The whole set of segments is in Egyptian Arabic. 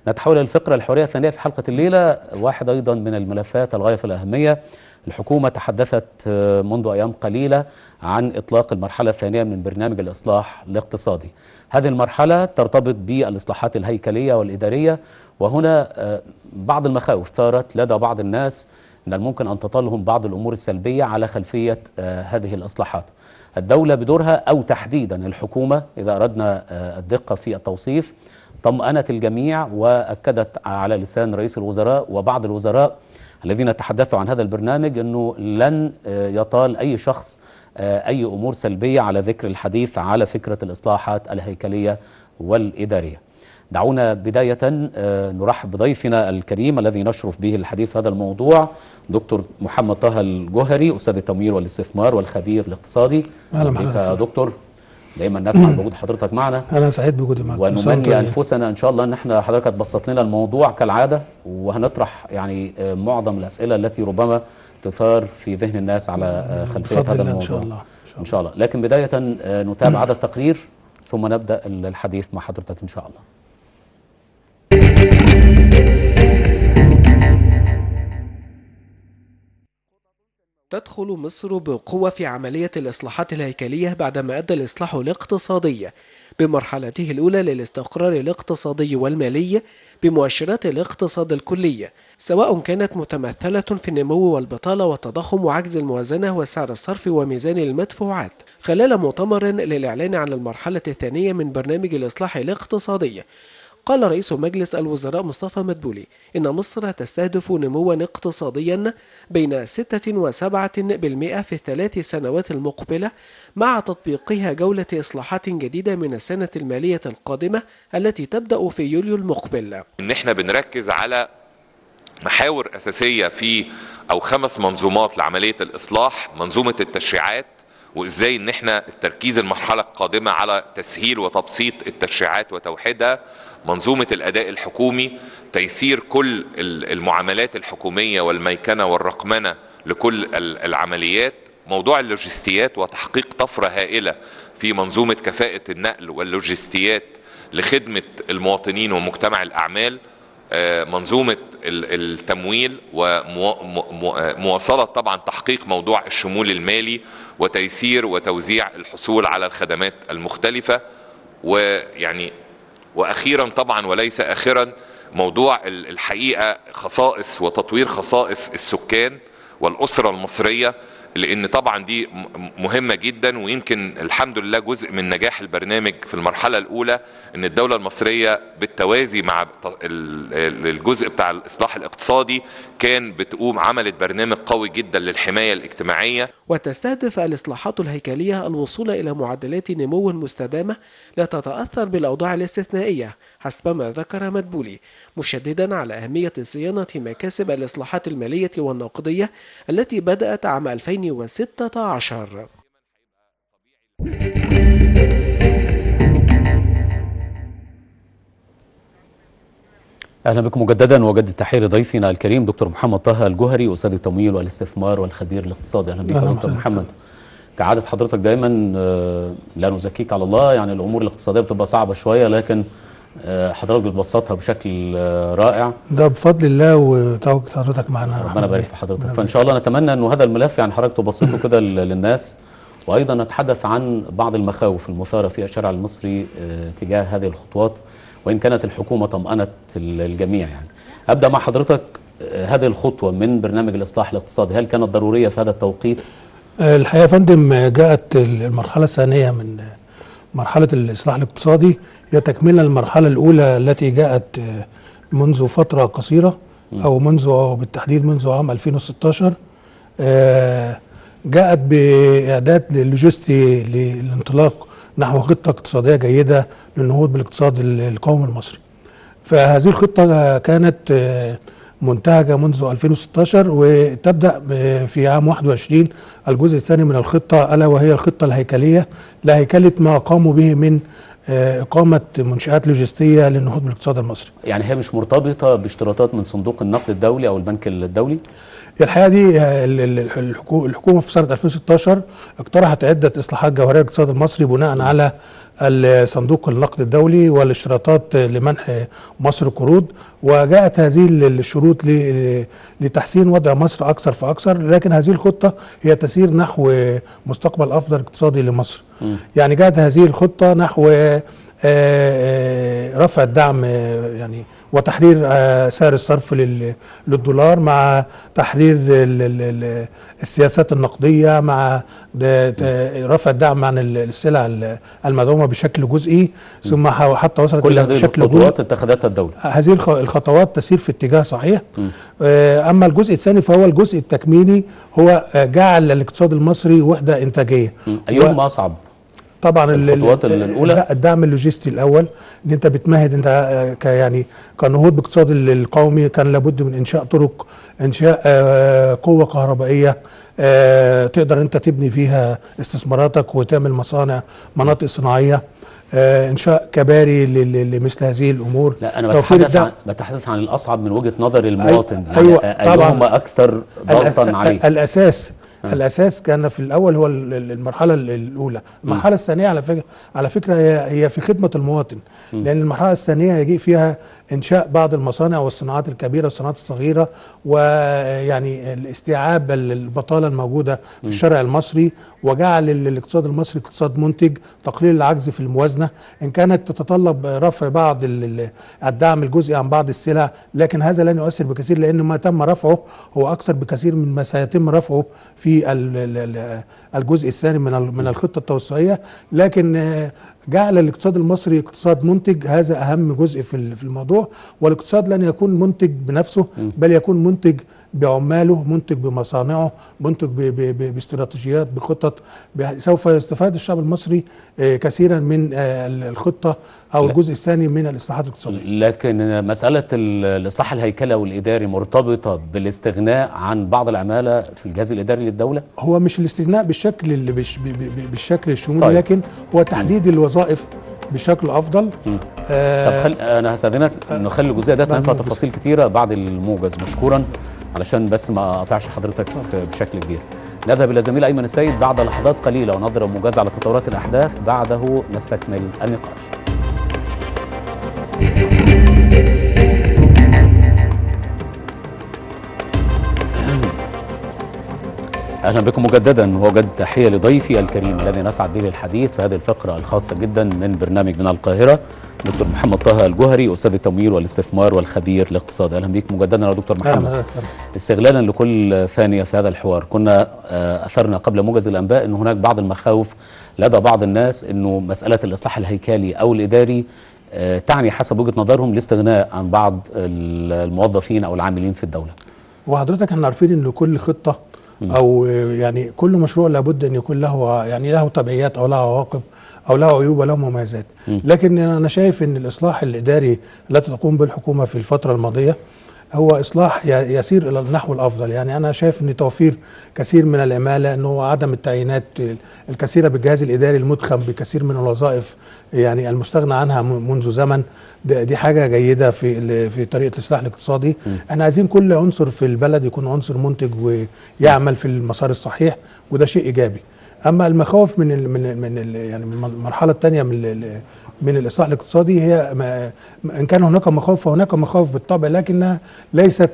نتحول للفقرة الحوارية الثانية في حلقة الليلة واحد أيضا من الملفات الغاية في الأهمية الحكومة تحدثت منذ أيام قليلة عن إطلاق المرحلة الثانية من برنامج الإصلاح الاقتصادي هذه المرحلة ترتبط بالإصلاحات الهيكلية والإدارية وهنا بعض المخاوف ثارت لدى بعض الناس من الممكن أن تطالهم بعض الأمور السلبية على خلفية هذه الإصلاحات الدولة بدورها أو تحديدا الحكومة إذا أردنا الدقة في التوصيف طمأنت الجميع وأكدت على لسان رئيس الوزراء وبعض الوزراء الذين تحدثوا عن هذا البرنامج أنه لن يطال أي شخص أي أمور سلبية على ذكر الحديث على فكرة الإصلاحات الهيكلية والإدارية دعونا بداية نرحب بضيفنا الكريم الذي نشرف به الحديث في هذا الموضوع دكتور محمد طه الجوهري أستاذ التمويل والاستثمار والخبير الاقتصادي أهلا بك يا دكتور دايما نسعد بوجود حضرتك معنا انا سعيد بوجودي معك ونمني انفسنا ان شاء الله ان احنا حضرتك تبسط لنا الموضوع كالعاده وهنطرح يعني معظم الاسئله التي ربما تثار في ذهن الناس على خلفيه هذا الموضوع ان شاء الله ان شاء الله لكن بدايه نتابع هذا التقرير ثم نبدا الحديث مع حضرتك ان شاء الله تدخل مصر بقوة في عملية الإصلاحات الهيكلية بعدما أدى الإصلاح الاقتصادي بمرحلته الأولى للاستقرار الاقتصادي والمالي بمؤشرات الاقتصاد الكلي سواء كانت متمثلة في النمو والبطالة والتضخم وعجز الموازنة وسعر الصرف وميزان المدفوعات خلال مؤتمر للإعلان عن المرحلة الثانية من برنامج الإصلاح الاقتصادي قال رئيس مجلس الوزراء مصطفى مدبولي إن مصر تستهدف نموا اقتصاديا بين 6 و7% في الثلاث سنوات المقبلة مع تطبيقها جولة إصلاحات جديدة من السنة المالية القادمة التي تبدأ في يوليو المقبل إن إحنا بنركز على محاور أساسية في أو خمس منظومات لعملية الإصلاح منظومة التشريعات وازاي ان احنا التركيز المرحله القادمه على تسهيل وتبسيط التشريعات وتوحيدها منظومه الاداء الحكومي تيسير كل المعاملات الحكوميه والميكنه والرقمنه لكل العمليات موضوع اللوجستيات وتحقيق طفره هائله في منظومه كفاءه النقل واللوجستيات لخدمه المواطنين ومجتمع الاعمال منظومة التمويل ومواصلة طبعا تحقيق موضوع الشمول المالي وتيسير وتوزيع الحصول على الخدمات المختلفة ويعني وأخيرا طبعا وليس آخرا موضوع الحقيقة خصائص وتطوير خصائص السكان والأسرة المصرية لان طبعا دي مهمه جدا ويمكن الحمد لله جزء من نجاح البرنامج في المرحله الاولى ان الدوله المصريه بالتوازي مع الجزء بتاع الاصلاح الاقتصادي كان بتقوم عملت برنامج قوي جدا للحمايه الاجتماعيه وتستهدف الاصلاحات الهيكليه الوصول الى معدلات نمو مستدامه لا تتاثر بالاوضاع الاستثنائيه حسب ما ذكر مدبولي مشددا على أهمية صيانة مكاسب الإصلاحات المالية والنقدية التي بدأت عام 2016 اهلا بكم مجددا وجد التحيه لضيفنا الكريم دكتور محمد طه الجوهري استاذ التمويل والاستثمار والخبير الاقتصادي اهلا بك دكتور محمد كعاده حضرتك دايما لا نزكيك على الله يعني الامور الاقتصاديه بتبقى صعبه شويه لكن حضرتك بتبسطها بشكل رائع ده بفضل الله وتواجد حضرتك معنا ربنا يبارك في حضرتك فان شاء الله نتمنى انه هذا الملف يعني حضرتك تبسطه كده للناس وايضا نتحدث عن بعض المخاوف المثاره في الشارع المصري تجاه هذه الخطوات وان كانت الحكومه طمأنت الجميع يعني ابدا مع حضرتك هذه الخطوه من برنامج الاصلاح الاقتصادي هل كانت ضروريه في هذا التوقيت؟ الحقيقه يا فندم جاءت المرحله الثانيه من مرحلة الإصلاح الاقتصادي هي تكملة المرحلة الأولى التي جاءت منذ فترة قصيرة أو منذ بالتحديد منذ عام 2016 جاءت بإعداد لوجستي للانطلاق نحو خطة اقتصادية جيدة للنهوض بالاقتصاد القومي المصري فهذه الخطة كانت منتهجة منذ 2016 وتبدأ في عام 21 الجزء الثاني من الخطة ألا وهي الخطة الهيكلية لهيكلة ما قاموا به من إقامة منشآت لوجستية للنهوض بالاقتصاد المصري يعني هي مش مرتبطة باشتراطات من صندوق النقد الدولي أو البنك الدولي؟ الحقيقة دي الحكومة في سنة 2016 اقترحت عدة إصلاحات جوهرية للاقتصاد المصري بناء على ال- صندوق النقد الدولي والاشتراطات لمنح مصر قروض وجاءت هذه ال- الشروط ل- لتحسين وضع مصر اكثر فاكثر لكن هذه الخطه هي تسير نحو مستقبل افضل اقتصادي لمصر يعني جاءت هذه الخطه نحو آه، آه، رفع الدعم آه، يعني وتحرير آه، سعر الصرف لل- للدولار مع تحرير ال- ال- ال- السياسات النقديه مع د- ت- رفع الدعم عن ال- السلع ال- المدعومه بشكل جزئي ثم ح- حتى وصلت كل الى هذه بشكل الخطوات اتخذتها الدولة هذه الخ- الخطوات تسير في اتجاه صحيح آه، اما الجزء الثاني فهو الجزء التكميلي هو آه، جعل الاقتصاد المصري وحده انتاجيه أيهما أصعب؟ طبعا ال- الخطوات ال- الأولى؟ الد- الدعم اللوجستي الاول ان انت بتمهد انت آه، ك يعني كنهوض باقتصاد ال- القومي كان لابد من انشاء طرق انشاء آه، قوه كهربائيه آه، تقدر انت تبني فيها استثماراتك وتعمل مصانع مناطق صناعيه آه، انشاء كباري ل- ل- لمثل هذه الامور لا أنا توفير بتحدث الدعم. عن بتحدث عن الأصعب من وجهة نظر المواطن أيوة، يعني طبعاً. أيهما أكثر ضغطا الأ- عليه؟ الاساس الاساس كان في الاول هو ال- ال- المرحله ال- الاولى المرحله الثانيه على فكره على فكره هي هي في خدمه المواطن لان المرحله الثانيه يجي فيها انشاء بعض المصانع والصناعات الكبيره والصناعات الصغيره ويعني الاستيعاب ال- البطاله الموجوده في الشارع المصري وجعل ال- الاقتصاد المصري اقتصاد منتج تقليل العجز في الموازنه ان كانت تتطلب رفع بعض ال- ال- الدعم الجزئي عن بعض السلع لكن هذا لن يؤثر بكثير لان ما تم رفعه هو اكثر بكثير من ما سيتم رفعه في ال- ال- ال- الجزء الثاني من ال- من الخطه التوسعيه لكن آه، جعل الاقتصاد المصري اقتصاد منتج هذا اهم جزء في ال- في الموضوع والاقتصاد لن يكون منتج بنفسه بل يكون منتج بعماله منتج بمصانعه منتج ب- ب- ب- باستراتيجيات بخطط بح- سوف يستفاد الشعب المصري آه، كثيرا من آه، ال- الخطه او لا. الجزء الثاني من الاصلاحات الاقتصاديه لكن مسألة ال- الإصلاح الهيكلي والإداري مرتبطة بالاستغناء عن بعض العمالة في الجهاز الإداري للدولة؟ هو مش الاستثناء بالشكل اللي بش ب- ب- بالشكل الشمولي طيب. لكن هو تحديد الوظائف بشكل افضل مم. آه طب خل... انا هستاذنك نخلي الجزئيه ديت بعد ننفع الموجز. تفاصيل كتيره بعد الموجز مشكورا علشان بس ما اقطعش حضرتك بشكل كبير نذهب الى زميل ايمن السيد بعد لحظات قليله ونضرب موجز على تطورات الاحداث بعده نستكمل النقاش اهلا بكم مجددا وجد تحيه لضيفي الكريم الذي نسعد به للحديث في هذه الفقره الخاصه جدا من برنامج من القاهره دكتور محمد طه الجوهري استاذ التمويل والاستثمار والخبير الاقتصادي اهلا بك مجددا يا دكتور محمد أهلاً. استغلالا لكل ثانيه في هذا الحوار كنا آه، اثرنا قبل موجز الانباء ان هناك بعض المخاوف لدى بعض الناس انه مساله الاصلاح الهيكلي او الاداري آه، تعني حسب وجهه نظرهم الاستغناء عن بعض الموظفين او العاملين في الدوله وحضرتك احنا عارفين ان كل خطه او يعني كل مشروع لابد ان يكون له يعني له تبعيات او له عواقب او له عيوب وله مميزات لكن انا شايف ان الاصلاح الاداري التي تقوم به الحكومه في الفتره الماضيه هو اصلاح ي- يسير الى النحو الافضل يعني انا شايف ان توفير كثير من العماله انه عدم التعيينات الكثيره بالجهاز الاداري المدخم بكثير من الوظائف يعني المستغنى عنها م- منذ زمن ده- دي حاجه جيده في ال- في طريقه الاصلاح الاقتصادي احنا عايزين كل عنصر في البلد يكون عنصر منتج ويعمل في المسار الصحيح وده شيء ايجابي اما المخاوف من ال من ال من ال يعني من المرحله الثانيه من ال من الاصلاح الاقتصادي هي ما ان كان هناك مخاوف فهناك مخاوف بالطبع لكنها ليست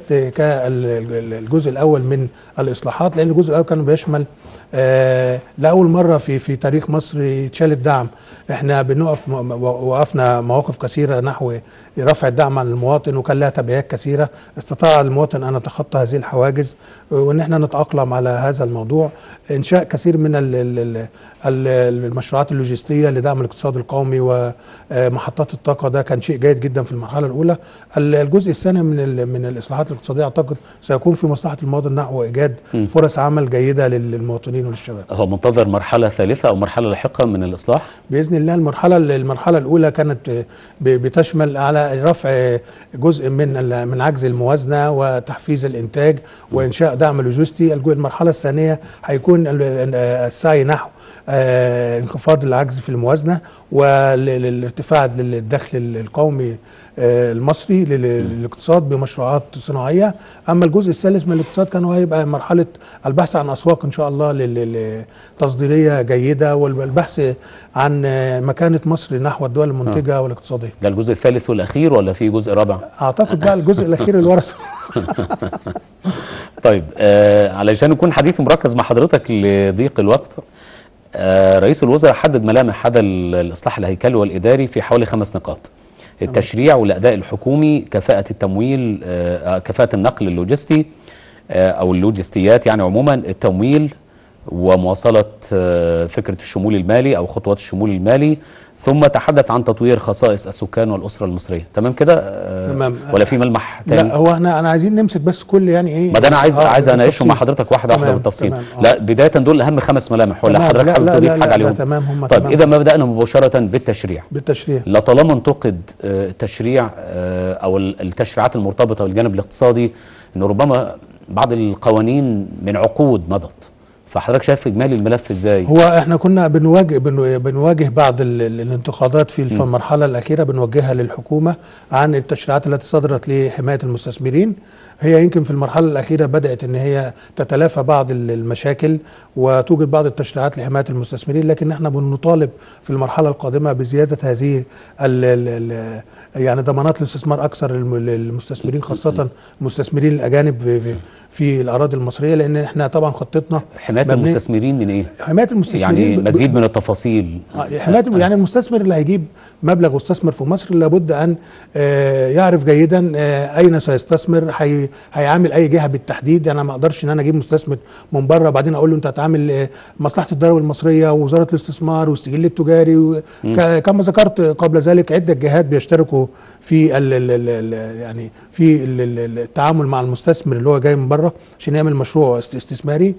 كالجزء الاول من الاصلاحات لان الجزء الاول كان بيشمل آه لاول مره في في تاريخ مصر يتشال الدعم احنا بنقف م- م- وقفنا مواقف كثيره نحو رفع الدعم عن المواطن وكان لها تبعيات كثيره استطاع المواطن ان يتخطى هذه الحواجز وان احنا نتاقلم على هذا الموضوع انشاء كثير من ال ال ال ال المشروعات اللوجستيه لدعم الاقتصاد القومي ومحطات الطاقه ده كان شيء جيد جدا في المرحله الاولى ال- الجزء الثاني من ال- من الاصلاحات الاقتصاديه اعتقد سيكون في مصلحه المواطن نحو ايجاد فرص عمل جيده لل- للمواطنين وللشباب هو منتظر مرحله ثالثه او مرحله لاحقه من الاصلاح باذن الله المرحله المرحله الاولى كانت ب- بتشمل على رفع جزء من ال- من عجز الموازنه وتحفيز الانتاج وانشاء دعم لوجستي الج- المرحله الثانيه هيكون ال- ال- السعي نحو آه انخفاض العجز في الموازنه والارتفاع الدخل القومي آه المصري لل- للاقتصاد بمشروعات صناعيه اما الجزء الثالث من الاقتصاد كان هو هيبقى مرحله البحث عن اسواق ان شاء الله لل- لل- تصديريه جيده والبحث عن آه، مكانه مصر نحو الدول المنتجه والاقتصاديه ده الجزء الثالث والاخير ولا في جزء رابع اعتقد بقى الجزء الاخير الورثه طيب آه علشان يكون حديث مركز مع حضرتك لضيق الوقت آه رئيس الوزراء حدد ملامح هذا ال- الاصلاح الهيكلي والاداري في حوالي خمس نقاط التشريع والاداء الحكومي كفاءه التمويل آه كفاءه النقل اللوجستي آه او اللوجستيات يعني عموما التمويل ومواصله آه فكره الشمول المالي او خطوات الشمول المالي ثم تحدث عن تطوير خصائص السكان والاسره المصريه تمام كده آه تمام. ولا في ملمح تاني لا هو احنا انا عايزين نمسك بس كل يعني ايه ما ده انا عايز آه، عايز اناقشهم مع بالتفصيل. حضرتك واحده واحده تمام، بالتفصيل تمام، آه. لا بدايه دول اهم خمس ملامح ولا تمام، حضرتك لا، حابب لا، تضيف لا، حاجه لا، عليهم تمام، هم طيب تمام. اذا ما بدانا مباشره بالتشريع بالتشريع لطالما انتقد آه، التشريع آه، او ال- التشريعات المرتبطه بالجانب الاقتصادي انه ربما بعض القوانين من عقود مضت فحضرتك شايف اجمالي الملف ازاي هو احنا كنا بنواجه بنو- بنواجه بعض ال- ال- الانتقادات في الف- المرحله الاخيره بنوجهها للحكومه عن التشريعات التي صدرت لحمايه المستثمرين هي يمكن في المرحله الاخيره بدات ان هي تتلافى بعض ال- المشاكل وتوجد بعض التشريعات لحمايه المستثمرين لكن احنا بنطالب في المرحله القادمه بزياده هذه ال ال ال يعني ضمانات الاستثمار اكثر للم- للمستثمرين خاصه المستثمرين الاجانب في- في- في الاراضي المصريه لان احنا طبعا خطتنا حمايه مبنية- المستثمرين من ايه حمايه المستثمرين يعني ب- ب- مزيد من التفاصيل آه، حمايه يعني المستثمر اللي هيجيب مبلغ واستثمر في مصر لابد ان آه، يعرف جيدا آه، اين سيستثمر هي- هيعامل اي جهه بالتحديد يعني انا ما اقدرش ان انا اجيب مستثمر من بره وبعدين اقول له انت هتعامل آه، مصلحه الضرائب المصريه ووزاره الاستثمار والسجل التجاري و- ك- كما ذكرت قبل ذلك عده جهات بيشتركوا في ال ال ال ال يعني في ال ال التعامل مع المستثمر اللي هو جاي من بره عشان يعمل مشروع است- استثماري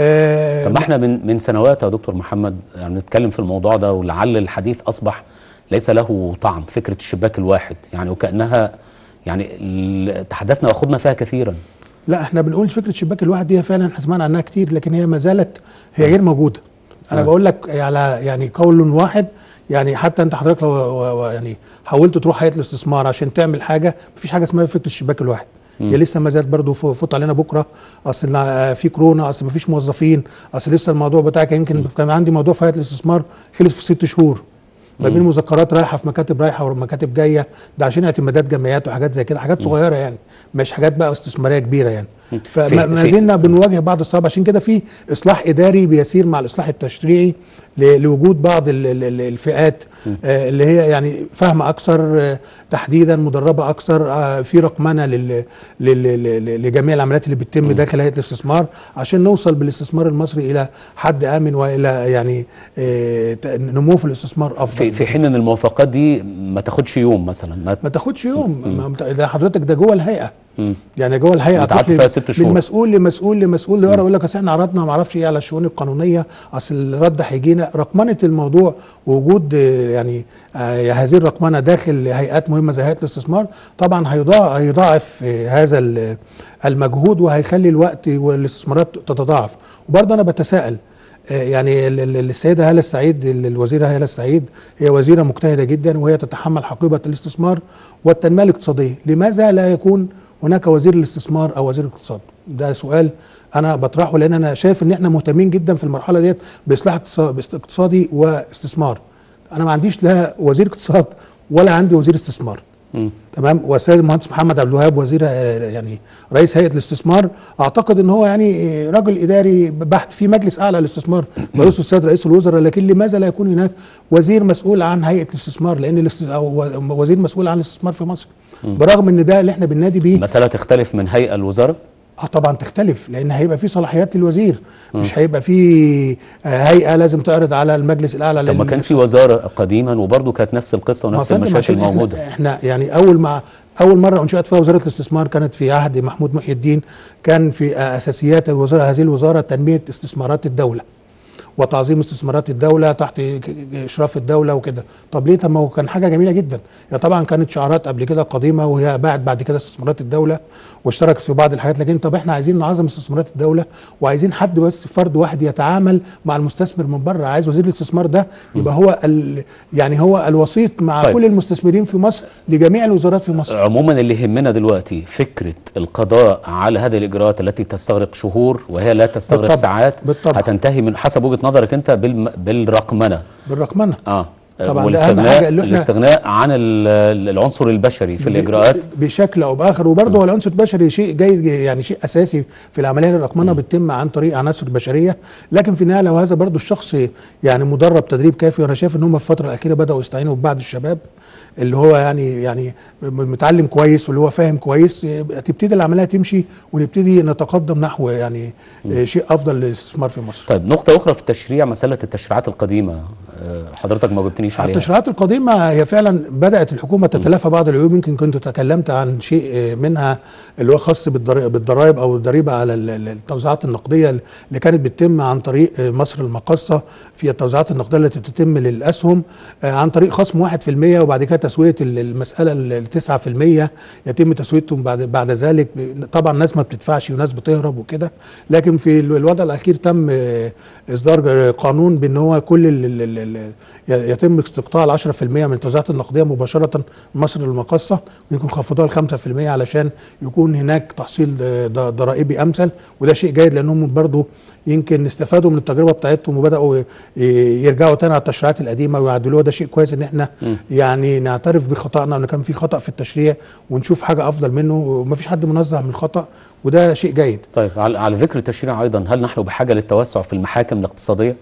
آه، طب ما احنا من من سنوات يا دكتور محمد يعني نتكلم في الموضوع ده ولعل الحديث اصبح ليس له طعم فكره الشباك الواحد يعني وكانها يعني ال- تحدثنا واخذنا فيها كثيرا لا احنا بنقول فكره شباك الواحد دي فعلا احنا سمعنا عنها كتير لكن هي ما زالت هي غير موجوده انا آه. بقول لك على يعني قول واحد يعني حتى انت حضرتك لو و- و- يعني حاولت تروح هيئه الاستثمار عشان تعمل حاجه مفيش حاجه اسمها فكره الشباك الواحد هي لسه ما زالت برضه فو- فوت علينا بكره اصل آه، في كورونا اصل مفيش موظفين اصل لسه الموضوع بتاعك يمكن كان عندي موضوع في هيئه الاستثمار خلص في ست شهور ما بين مذكرات رايحه في مكاتب رايحه ومكاتب جايه ده عشان اعتمادات جمعيات وحاجات زي كده حاجات صغيره يعني مش حاجات بقى استثماريه كبيره يعني فما ما في- زلنا بنواجه بعض الصعاب عشان كده في اصلاح اداري بيسير مع الاصلاح التشريعي ل- لوجود بعض ال- ال- ال- الفئات آه، اللي هي يعني فاهمه اكثر آه، تحديدا مدربه اكثر آه، في رقمنه لل- لل- لل- لجميع العمليات اللي بتتم داخل هيئه الاستثمار عشان نوصل بالاستثمار المصري الى حد امن والى يعني آه، ت- نمو في الاستثمار افضل في في حين ان الموافقات دي ما تاخدش يوم مثلا ما ما تاخدش يوم ما- ما- ده حضرتك ده جوه الهيئه مم. يعني جوه الهيئه متعدي هتروح فيها ل- ست شهور. من مسؤول لمسؤول لمسؤول اللي ورا يقول لك اصل احنا عرضنا ما اعرفش ايه على الشؤون القانونيه اصل الرد هيجينا رقمنه الموضوع ووجود آه، يعني آه، هذه الرقمنه داخل هيئات مهمه زي هيئه الاستثمار طبعا هيضاع- هيضاعف آه، هذا ال- المجهود وهيخلي الوقت والاستثمارات تتضاعف وبرضه انا بتساءل آه، يعني ال- ال- السيده هاله السعيد ال- الوزيره هاله السعيد هي وزيره مجتهده جدا وهي تتحمل حقيبه الاستثمار والتنميه الاقتصاديه لماذا لا يكون هناك وزير الاستثمار او وزير الاقتصاد ده سؤال انا بطرحه لان انا شايف ان احنا مهتمين جدا في المرحله ديت باصلاح اقتصا- اقتصادي واستثمار انا ما عنديش لا وزير اقتصاد ولا عندي وزير استثمار مم. تمام والسيد المهندس محمد عبد الوهاب وزير آه، يعني رئيس هيئه الاستثمار اعتقد ان هو يعني آه، راجل اداري بحت في مجلس اعلى للاستثمار برئاسه السيد رئيس الوزراء لكن لماذا لا يكون هناك وزير مسؤول عن هيئه الاستثمار لان الاست- او وزير مسؤول عن الاستثمار في مصر برغم ان ده اللي احنا بننادي بيه المساله تختلف من هيئه لوزاره اه طبعا تختلف لان هيبقى في صلاحيات للوزير مش هيبقى في آه، هيئه لازم تعرض على المجلس الاعلى طب ما لل- كان في وزاره قديما وبرضه كانت نفس القصه ما ونفس فندم المشاكل عشان إحنا- موجوده احنا يعني اول ما اول مره انشئت فيها وزاره الاستثمار كانت في عهد محمود محي الدين كان في اساسيات الوزاره هذه الوزاره تنميه استثمارات الدوله وتعظيم استثمارات الدوله تحت اشراف الدوله وكده طب ليه طب ما هو كان حاجه جميله جدا هي طبعا كانت شعارات قبل كده قديمه وهي باعت بعد كده استثمارات الدوله واشترك في بعض الحاجات لكن طب احنا عايزين نعظم استثمارات الدوله وعايزين حد بس فرد واحد يتعامل مع المستثمر من بره عايز وزير الاستثمار ده يبقى هو ال يعني هو الوسيط مع طيب. كل المستثمرين في مصر لجميع الوزارات في مصر عموما اللي يهمنا دلوقتي فكره القضاء على هذه الاجراءات التي تستغرق شهور وهي لا تستغرق بالطبع. ساعات بالطبع. هتنتهي من حسب وجهه نظرك انت بالم... بالرقمنه بالرقمنه اه طبعاً ده أهم والاستغناء حاجة اللي إحنا- الاستغناء عن ال- العنصر البشري في الاجراءات ب- بشكل او باخر وبرضه هو العنصر البشري شيء جيد يعني شيء اساسي في العمليه الرقمنه بتتم عن طريق عناصر بشريه لكن في النهايه لو هذا برضه الشخص يعني مدرب تدريب كافي وانا شايف ان هم في الفتره الاخيره بداوا يستعينوا ببعض الشباب اللي هو يعني يعني م- متعلم كويس واللي هو فاهم كويس يبقى تبتدي العمليه تمشي ونبتدي نتقدم نحو يعني آه، شيء افضل للاستثمار في مصر طيب نقطه اخرى في التشريع مساله التشريعات القديمه آه، حضرتك ما جبتنيش عليها التشريعات القديمة هي فعلا بدأت الحكومة تتلافى بعض العيوب يمكن كنت تكلمت عن شيء منها اللي هو خاص بالضري- بالضرائب أو الضريبة على ال- ال- التوزيعات النقدية اللي كانت بتتم عن طريق مصر المقاصة في التوزيعات النقدية التي تتم للأسهم آه، عن طريق خصم 1% وبعد كده تسوية ال- المسألة ال 9% يتم تسويتهم بعد بعد ذلك ب- طبعا ناس ما بتدفعش وناس بتهرب وكده لكن في ال- الوضع الأخير تم آه، إصدار قانون بأن هو كل ال- ال- ال- ال- يتم استقطاع ال 10% من التوزيعات النقديه مباشره مصر المقاصه ويكون خفضوها ل 5% علشان يكون هناك تحصيل ض- ضرائبي امثل وده شيء جيد لانهم برضو يمكن استفادوا من التجربه بتاعتهم وبداوا ي- يرجعوا تاني على التشريعات القديمه ويعدلوها ده شيء كويس ان احنا يعني نعترف بخطأنا ان كان في خطأ في التشريع ونشوف حاجه افضل منه ومفيش حد منزه من الخطأ وده شيء جيد طيب على على ذكر التشريع ايضا هل نحن بحاجه للتوسع في المحاكم الاقتصاديه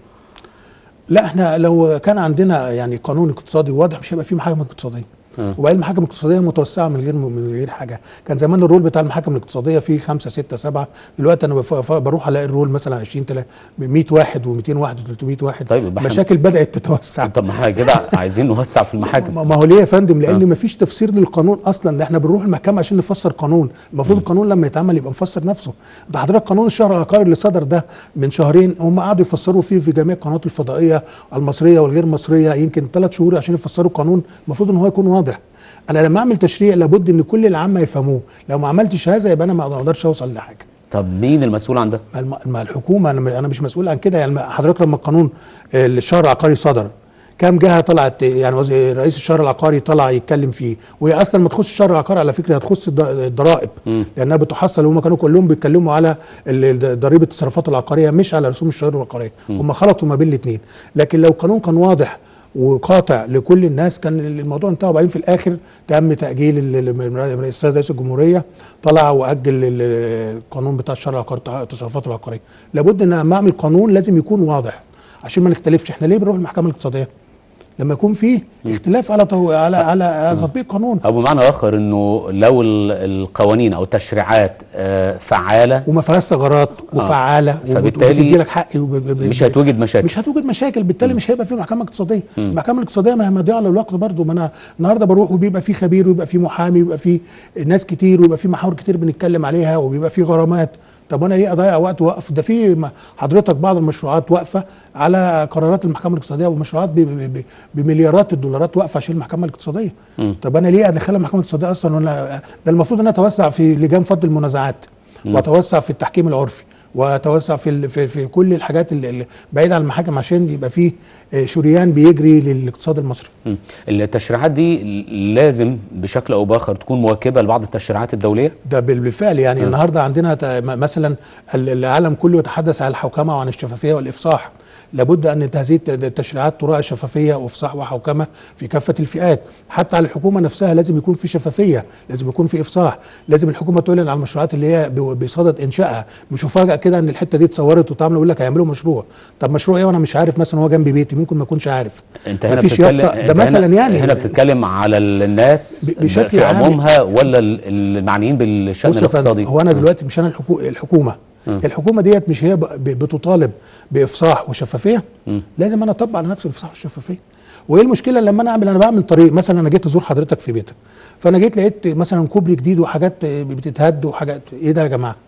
لا احنا لو كان عندنا يعني قانون اقتصادي واضح مش هيبقى فيه محاكم اقتصاديه مم. وبعدين المحاكم الاقتصاديه متوسعه من غير من غير حاجه كان زمان الرول بتاع المحاكم الاقتصاديه فيه خمسة ستة سبعة دلوقتي انا بف- ف- بروح الاقي الرول مثلا 20 تلا- 100 واحد و200 واحد و300 واحد طيب يبقى احنا- مشاكل بدات تتوسع طب ما احنا كده عايزين نوسع في المحاكم ما ما هو ليه يا فندم لان ما فيش تفسير للقانون اصلا ده احنا بنروح المحكمه عشان نفسر قانون المفروض القانون لما يتعمل يبقى مفسر نفسه ده حضرتك قانون الشهر العقاري اللي صدر ده من شهرين هم قعدوا يفسروا فيه في جميع القنوات الفضائيه المصريه والغير مصريه يمكن ثلاث شهور عشان يفسروا قانون المفروض ان هو يكون واضح انا لما اعمل تشريع لابد ان كل العامه يفهموه لو ما عملتش هذا يبقى انا ما اقدرش اوصل لحاجه طب مين المسؤول عن ده ما الم- ما الحكومه انا انا مش مسؤول عن كده يعني ما- حضرتك لما القانون آه، الشهر العقاري صدر كام جهه طلعت يعني وزي- رئيس الشهر العقاري طلع يتكلم فيه وهي اصلا ما تخص الشهر العقاري على فكره هتخص الض- الضرائب لانها بتحصل هم كانوا كلهم بيتكلموا على ال- ال- ضريبه التصرفات العقاريه مش على رسوم الشهر العقاريه هم خلطوا ما بين الاثنين لكن لو القانون كان واضح وقاطع لكل الناس كان الموضوع انتهى وبعدين في الاخر تم تاجيل ال- ال- السيد رئيس الجمهوريه طلع واجل ال- القانون بتاع الشهر العقاري بتاع التصرفات العقاريه لابد ان لما اعمل قانون لازم يكون واضح عشان ما نختلفش احنا ليه بنروح المحكمه الاقتصاديه لما يكون فيه اختلاف على تو... على على, على تطبيق قانون او بمعنى اخر انه لو ال- القوانين او التشريعات آه، فعاله وما فيهاش ثغرات وفعاله فبالتالي وبتدي لك حق وب... ب... مش هتوجد مشاكل مش هتوجد مشاكل بالتالي مش هيبقى في محكمه اقتصاديه المحكمه الاقتصاديه ما هي مضيعه للوقت برضه ما انا النهارده بروح وبيبقى في خبير ويبقى في محامي ويبقى في ناس كتير ويبقى في محاور كتير بنتكلم عليها وبيبقى في غرامات طب انا ليه اضيع وقت واقف ده في م- حضرتك بعض المشروعات واقفه على قرارات المحكمه الاقتصاديه ومشروعات ب- ب- ب- بمليارات الدولارات واقفه عشان المحكمه الاقتصاديه طب انا ليه ادخلها المحكمه الاقتصاديه اصلا وانا ده المفروض ان انا اتوسع في لجان فض المنازعات واتوسع في التحكيم العرفي واتوسع في ال- في, في كل الحاجات اللي اللي بعيده عن المحاكم عشان يبقى فيه آه، شريان بيجري للاقتصاد المصري مم. التشريعات دي لازم بشكل او باخر تكون مواكبه لبعض التشريعات الدوليه ده بال- بالفعل يعني النهارده عندنا ت- م- مثلا ال- العالم كله يتحدث عن الحوكمه وعن الشفافيه والافصاح لابد ان هذه الت- التشريعات تراعي شفافيه وافصاح وحوكمه في كافه الفئات حتى على الحكومه نفسها لازم يكون في شفافيه لازم يكون في افصاح لازم الحكومه تعلن عن المشروعات اللي هي ب- بصدد انشائها مش مفاجاه كده ان الحته دي اتصورت واتعمل يقول لك هيعملوا مشروع طب مشروع ايه وانا مش عارف مثلا هو جنب بيتي ممكن ما اكونش عارف انت هنا مفيش بتتكلم يافطة. ده أنت مثلا هنا يعني هنا بتتكلم على الناس ب- بشكل في عام. عمومها ولا ال- المعنيين بالشان بص يا فندم، الاقتصادي هو انا دلوقتي مش انا الحكو... الحكومه الحكومه ديت مش هي ب... ب- بتطالب بافصاح وشفافيه لازم انا اطبق على نفسي الافصاح والشفافيه وايه المشكله لما انا اعمل انا بعمل طريق مثلا انا جيت ازور حضرتك في بيتك فانا جيت لقيت مثلا كوبري جديد وحاجات بتتهد وحاجات ايه ده يا جماعه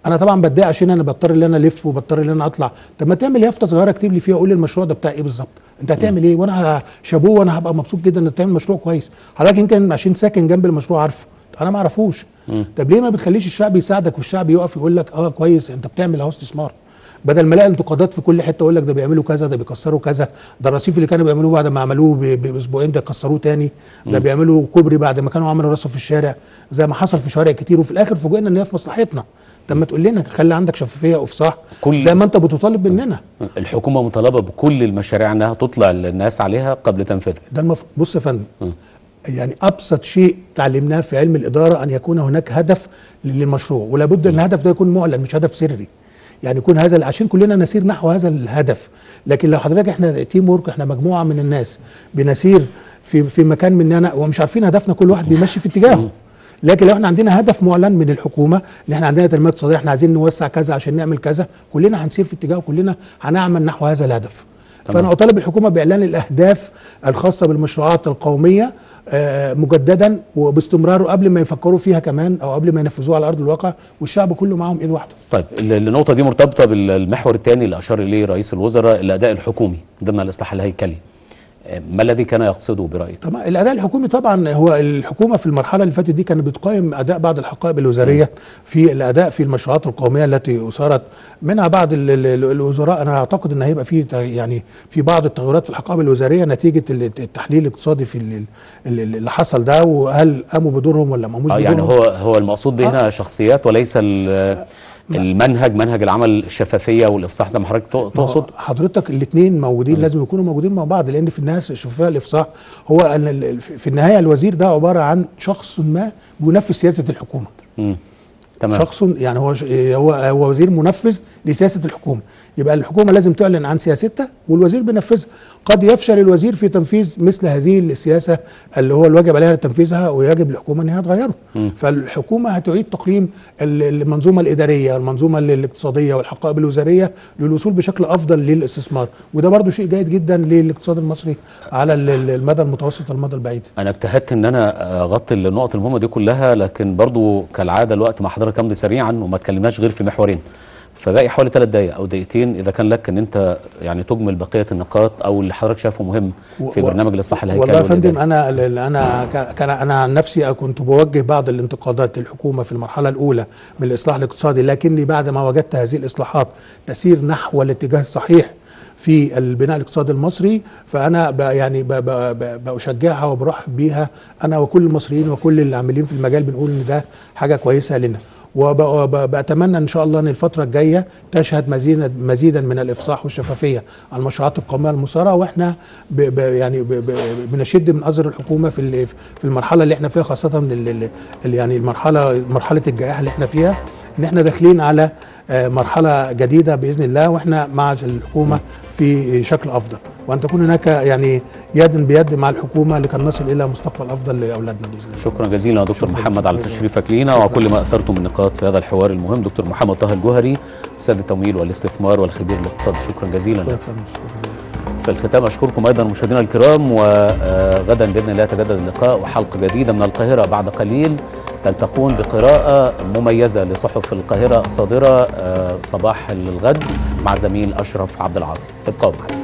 انا طبعا بتضايق عشان انا بضطر ان انا الف وبضطر ان انا اطلع طب ما تعمل يافطه صغيره اكتب لي فيها قول لي المشروع ده بتاع ايه بالظبط انت هتعمل ايه وانا شابوه وانا هبقى مبسوط جدا انك تعمل مشروع كويس حضرتك يمكن عشان ساكن جنب المشروع عارفه انا ما اعرفوش طب ليه ما بتخليش الشعب يساعدك والشعب يقف يقول لك اه كويس انت بتعمل اهو استثمار بدل ما الاقي انتقادات في كل حته يقول لك ده بيعملوا كذا ده بيكسروا كذا ده الرصيف اللي كانوا بيعملوه بعد ما عملوه ب- ب- باسبوعين ده كسروه تاني ده بيعملوا كوبري بعد ما كانوا عملوا رصف في الشارع زي ما حصل في شوارع كتير وفي الاخر فوجئنا ان هي في مصلحتنا طب ما تقول لنا خلي عندك شفافيه وافصاح كل- زي ما انت بتطالب مننا الحكومه مطالبه بكل المشاريع انها تطلع للناس عليها قبل تنفيذها ده المف... بص يا فندم يعني ابسط شيء تعلمناه في علم الاداره ان يكون هناك هدف للمشروع ولا بد ان الهدف ده يكون معلن مش هدف سري يعني يكون هذا عشان كلنا نسير نحو هذا الهدف لكن لو حضرتك احنا تيم ورك احنا مجموعه من الناس بنسير في في مكان مننا ومش عارفين هدفنا كل واحد بيمشي في اتجاهه لكن لو احنا عندنا هدف معلن من الحكومه ان احنا عندنا تنميه اقتصاديه احنا عايزين نوسع كذا عشان نعمل كذا كلنا هنسير في اتجاه وكلنا هنعمل نحو هذا الهدف فانا اطالب الحكومه باعلان الاهداف الخاصه بالمشروعات القوميه آه، مجددا وباستمرار قبل ما يفكروا فيها كمان او قبل ما ينفذوها على ارض الواقع والشعب كله معاهم ايد واحده طيب ال- النقطه دي مرتبطه بالمحور الثاني اللي اشار اليه رئيس الوزراء الاداء الحكومي ضمن الاصلاح الهيكلي آه، ما الذي كان يقصده برايك طبعا الاداء الحكومي طبعا هو الحكومه في المرحله اللي فاتت دي كانت بتقيم اداء بعض الحقائب الوزاريه في الاداء في المشروعات القوميه التي اثارت منها بعض ال- ال- الوزراء انا اعتقد ان هيبقى في تغ- يعني في بعض التغيرات في الحقائب الوزاريه نتيجه ال- التحليل الاقتصادي في ال- ال- اللي حصل ده وهل قاموا بدورهم ولا ما قاموش اه يعني بدورهم هو هو المقصود به هنا شخصيات وليس ال- المنهج منهج العمل الشفافيه والافصاح زي ما حضرتك تق- تقصد حضرتك الاثنين موجودين لازم يكونوا موجودين مع بعض لان في الناس الشفافيه الافصاح هو أن ال- ال- في النهايه الوزير ده عباره عن شخص ما بينفذ سياسه الحكومه مم. تمام شخص يعني هو ش- هو هو وزير منفذ لسياسه الحكومه يبقى الحكومه لازم تعلن عن سياستها والوزير بينفذها قد يفشل الوزير في تنفيذ مثل هذه السياسه اللي هو الواجب عليها تنفيذها ويجب الحكومه ان هي تغيره فالحكومه هتعيد تقييم ال- المنظومه الاداريه المنظومه ال- الاقتصاديه والحقائب الوزاريه للوصول بشكل افضل للاستثمار وده برضو شيء جيد جدا للاقتصاد المصري على ال- ال- المدى المتوسط والمدى البعيد انا اجتهدت ان انا اغطي النقط المهمه دي كلها لكن برضو كالعاده الوقت مع حضرتك امضي سريعا وما اتكلمناش غير في محورين فباقي حوالي ثلاث دقائق او دقيقتين اذا كان لك ان انت يعني تجمل بقيه النقاط او اللي حضرتك شايفه مهم في و- برنامج الاصلاح الهيكلي والله يا فندم والإداري. انا ال- انا كان- كان انا عن نفسي كنت بوجه بعض الانتقادات للحكومه في المرحله الاولى من الاصلاح الاقتصادي لكني بعد ما وجدت هذه الاصلاحات تسير نحو الاتجاه الصحيح في البناء الاقتصادي المصري فانا ب يعني ب ب ب بشجعها وبرحب بيها انا وكل المصريين وكل اللي عاملين في المجال بنقول ان ده حاجه كويسه لنا وبتمنى ان شاء الله ان الفتره الجايه تشهد مزيدا مزيدا من الافصاح والشفافيه على المشروعات القوميه المثاره واحنا ب ب يعني ب ب بنشد من ازر الحكومه في ال- في المرحله اللي احنا فيها خاصه ال- ال- ال- يعني المرحله مرحله الجائحه اللي احنا فيها ان احنا داخلين على آه، مرحله جديده باذن الله واحنا مع الحكومه في شكل افضل وان تكون هناك يعني يد بيد مع الحكومه لكي نصل الى مستقبل افضل لاولادنا باذن الله شكرا جزيلا يا دكتور محمد على تشريفك لينا وكل ما اثرته من نقاط في هذا الحوار المهم دكتور محمد طه الجوهري استاذ التمويل والاستثمار والخبير الاقتصادي شكرا جزيلا شكرا لك. فندم، شكرا. في الختام اشكركم ايضا مشاهدينا الكرام وغدا باذن الله يتجدد اللقاء وحلقه جديده من القاهره بعد قليل تلتقون بقراءه مميزه لصحف القاهره صادره آه، صباح الغد مع زميل اشرف عبد العاطي ابقوا معنا